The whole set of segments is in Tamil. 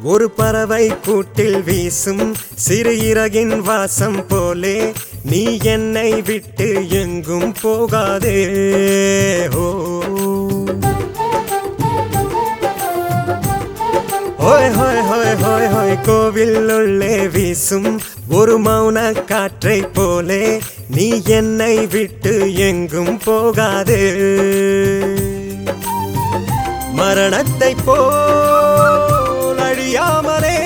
ஒரு பறவை கூட்டில் வீசும் சிறு இறகின் வாசம் போலே நீ என்னை விட்டு எங்கும் போகாதே ஓ ஹோய் ஹோய் ஹோய் ஹோய் ஹோய் கோவில் உள்ளே வீசும் ஒரு மௌன காற்றை போலே நீ என்னை விட்டு எங்கும் போகாதே மரணத்தை போல் அழியாமலே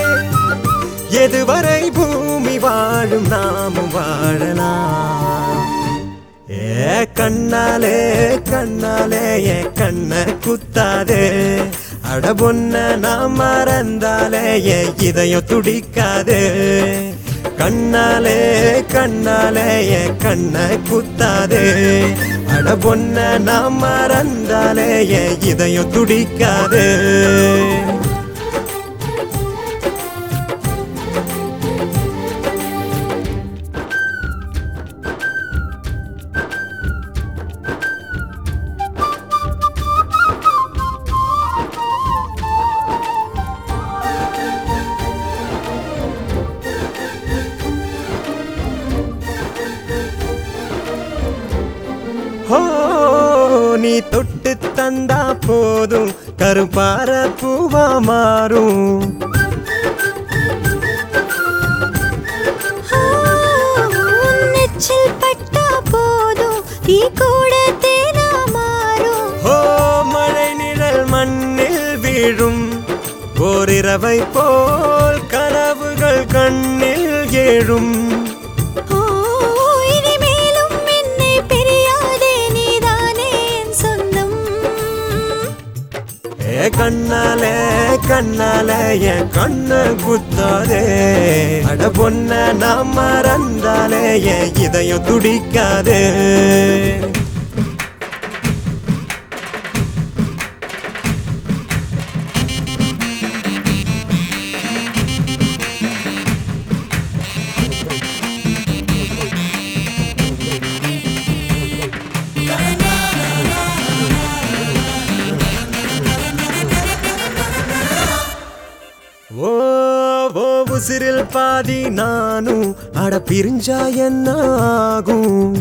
எதுவரை பூமி வாழும் நாமும் வாழலாம் ஏ கண்ணாலே கண்ணாலே ஏ கண்ண குத்தாதே அட பொன்ன நான் மறந்தாலே ஏ இதயம் துடிக்காதே கண்ணாலே கண்ணாலே ஏ கண்ண குத்தாதே அட பொன்ன நான் மறந்தாலே ஏ இதயம் துடிக்காதே ஹோ நீ தொட்டு தந்தா போதும் கருப்பார பூவா மாறும் நெச்சில் பட்டா போதும் தீ கூட தேனா மாறும் ஓ மழை நிழல் மண்ணில் வீழும் ஓரிரவை போல் கனவுகள் கண்ணில் ஏழும் ஓ இனிமேலும் என்னை பிரியாதே நீதானே என் சொந்தம் ஏ கண்ணாலே கண்ணாலே என் கண்ண குத்தாதே அட பொன்ன நாம் மறந்தாலே என் இதயம் துடிக்காதே ஓ ஓ உசிரில் பாதி நானும் அட பிரிஞ்சா என்ன ஆகும்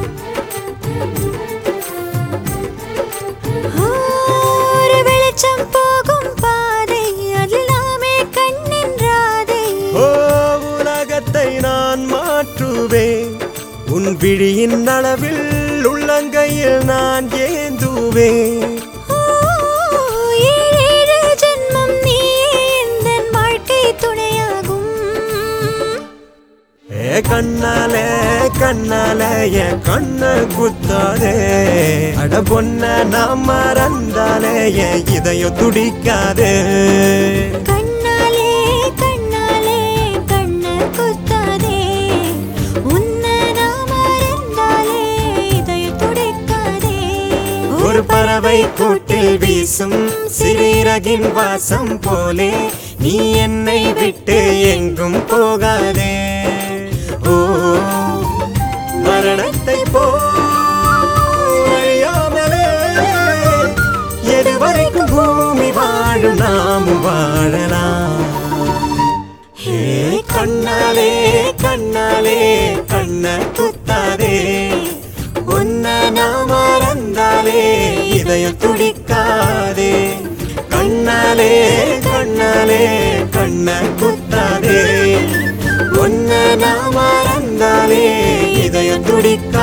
ஒரு வெளிச்சம் போகும் பாதை அதில் நாமே கண்ணின்றாதே ஓ உலகத்தை நான் மாற்றுவேன் உன் விழியின் அளவில் உள்ளங்கையில் நான் ஏந்துவேன் ஓ, ஏழேழு ஜென்மம் நீயே எந்தன் வாழ்க்கை துணையாகும் ஏ கண்ணாலே கண்ணாலே என் கண்ண குத்தாதே அட பொன்ன நாம் மறந்தாலே என் இதயம் துடிக்காதே கண்ணாலே கண்ணாலே கண்ண குத்தாதே உன்னை நான் மறந்தாலே இதயம் துடிக்காதே ஒரு பறவை கூட்டில் வீசும் சிறகின் வாசம் போலே நீ என்னை விட்டு எங்கும் போகாதே ஓ மரணத்தை போயாமலே எதுவரைக்கும் பூமி வாழும் நாமும் வாழலாம் ஹே கண்ணாலே கண்ணாலே கண்ண குத்தாதே உன்னை நான் மறந்தாலே இதயம் துடிக்காதே கண்ணாலே கண்ணாலே கண்ண குத்தாதே உன்னை நான் மறந்தாலே இதயம் துடிக்காதே